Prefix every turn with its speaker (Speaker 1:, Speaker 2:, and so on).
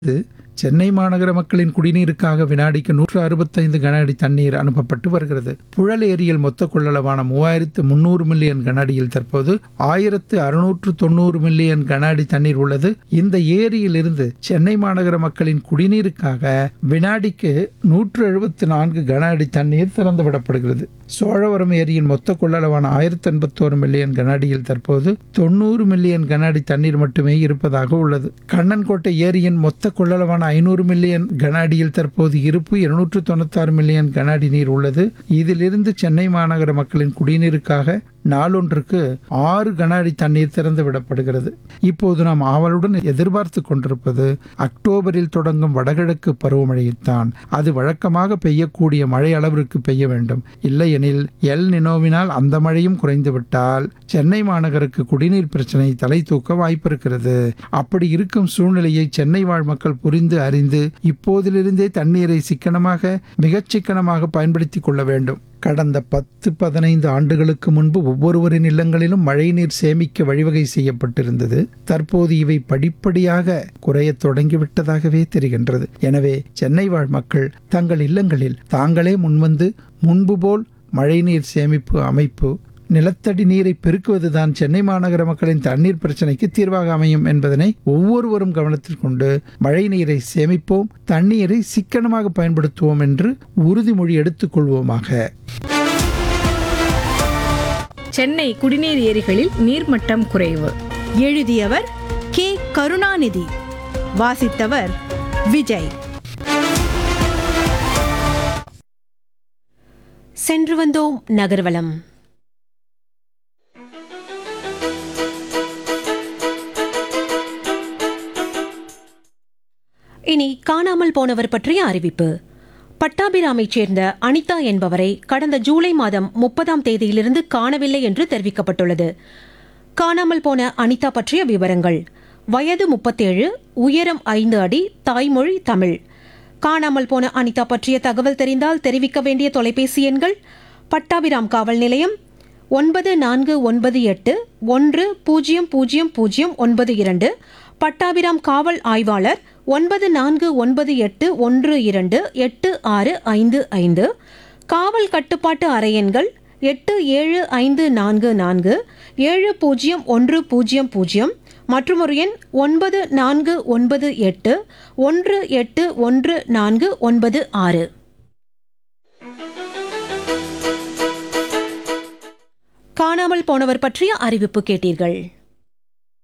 Speaker 1: இது சென்னை மாநகர மக்களின் குடிநீருக்காக வினாடிக்கு நூற்று அறுபத்தைந்து கன அடி தண்ணீர் அனுப்பப்பட்டு வருகிறது புழல் ஏரியில் மொத்த கொள்ளளவான மூவாயிரத்து முன்னூறு மில்லியன் கன அடியில் தற்போது ஆயிரத்து அறுநூற்று தொண்ணூறு மில்லியன் கன அடி தண்ணீர் உள்ளது இந்த ஏரியிலிருந்து சென்னை மாநகர மக்களின் குடிநீருக்காக வினாடிக்கு நூற்று எழுபத்து நான்கு கன அடி தண்ணீர் திறந்துவிடப்படுகிறது சோழவரம் ஏரியின் மொத்த கொள்ளளவான ஆயிரத்தி எண்பத்தோரு மில்லியன் கன அடியில் தற்போது தொண்ணூறு மில்லியன் கன அடி தண்ணீர் மட்டுமே இருப்பதாக உள்ளது கண்ணன்கோட்டை ஏரியின் மொத்த கொள்ளளவான ஐநூறு மில்லியன் கன அடியில் தற்போது இருப்பு இருநூற்று தொண்ணூத்தாறு மில்லியன் கன அடி நீர் உள்ளது இதிலிருந்து சென்னை மாநகர மக்களின் குடிநீருக்காக நாளொன்றுக்கு ஆறு கன அடி தண்ணீர் திறந்து விடப்படுகிறது இப்போது நாம் ஆவலுடன் எதிர்பார்த்து கொண்டிருப்பது அக்டோபரில் தொடங்கும் வடகிழக்கு பருவமழையைத்தான் அது வழக்கமாக பெய்யக்கூடிய மழை அளவிற்கு பெய்ய வேண்டும் இல்லையெனில் எல் நினோவினால் அந்த மழையும் குறைந்துவிட்டால் சென்னை மாநகருக்கு குடிநீர் பிரச்சனை தலை தூக்க வாய்ப்பிருக்கிறது அப்படி இருக்கும் சூழ்நிலையை சென்னை வாழ் மக்கள் புரிந்து அறிந்து இப்போதிலிருந்தே தண்ணீரை சிக்கனமாக மிகச் சிக்கனமாக பயன்படுத்திக் கொள்ள வேண்டும் கடந்த பத்து பதினைந்து ஆண்டுகளுக்கு முன்பு ஒவ்வொருவரின் இல்லங்களிலும் மழைநீர் சேமிக்க வழிவகை செய்யப்பட்டிருந்தது தற்போது இவை படிப்படியாக குறையத் தொடங்கிவிட்டதாகவே தெரிகின்றது எனவே சென்னை வாழ் மக்கள் தங்கள் இல்லங்களில் தாங்களே முன்வந்து முன்பு போல் மழைநீர் சேமிப்பு அமைப்பு நிலத்தடி நீரை பெருக்குவதுதான் சென்னை மாநகர மக்களின் தண்ணீர் பிரச்சனைக்கு தீர்வாக அமையும் என்பதனை ஒவ்வொருவரும் கவனத்தில் கொண்டு மழை நீரை சேமிப்போம் தண்ணீரை சிக்கனமாக பயன்படுத்துவோம் என்று உறுதிமொழி எடுத்துக் கொள்வோமாக
Speaker 2: சென்னை குடிநீர் ஏரிகளில் நீர்மட்டம் குறைவு
Speaker 3: எழுதியவர் கே கருணாநிதி வாசித்தவர் விஜய் சென்று வந்தோம் நகர்வலம் இனி காணாமல் போனவர் பற்றிய அறிவிப்பு பட்டாபிராமைச் சேர்ந்த அனிதா என்பவரை கடந்த ஜூலை மாதம் முப்பதாம் தேதியிலிருந்து காணவில்லை என்று தெரிவிக்கப்பட்டுள்ளது காணாமல் போன அனிதா பற்றிய விவரங்கள் வயது முப்பத்தேழு உயரம் ஐந்து அடி தாய்மொழி தமிழ் காணாமல் போன அனிதா பற்றிய தகவல் தெரிந்தால் தெரிவிக்க வேண்டிய தொலைபேசி எண்கள் பட்டாபிராம் காவல் நிலையம் ஒன்பது நான்கு ஒன்பது எட்டு ஒன்று பூஜ்ஜியம் பூஜ்ஜியம் பூஜ்ஜியம் ஒன்பது இரண்டு பட்டாபிராம் காவல் ஆய்வாளர் ஒன்பது நான்கு ஒன்பது எட்டு ஒன்று இரண்டு எட்டு ஆறு ஐந்து ஐந்து காவல் கட்டுப்பாட்டு அறையெண்கள் எட்டு ஏழு ஐந்து நான்கு நான்கு ஏழு பூஜ்ஜியம் ஒன்று பூஜ்ஜியம் பூஜ்ஜியம் மற்றும் ஒரு எண் ஒன்பது நான்கு ஒன்பது எட்டு ஒன்று எட்டு ஒன்று நான்கு ஒன்பது ஆறு காணாமல் போனவர் பற்றிய அறிவிப்பு கேட்டீர்கள்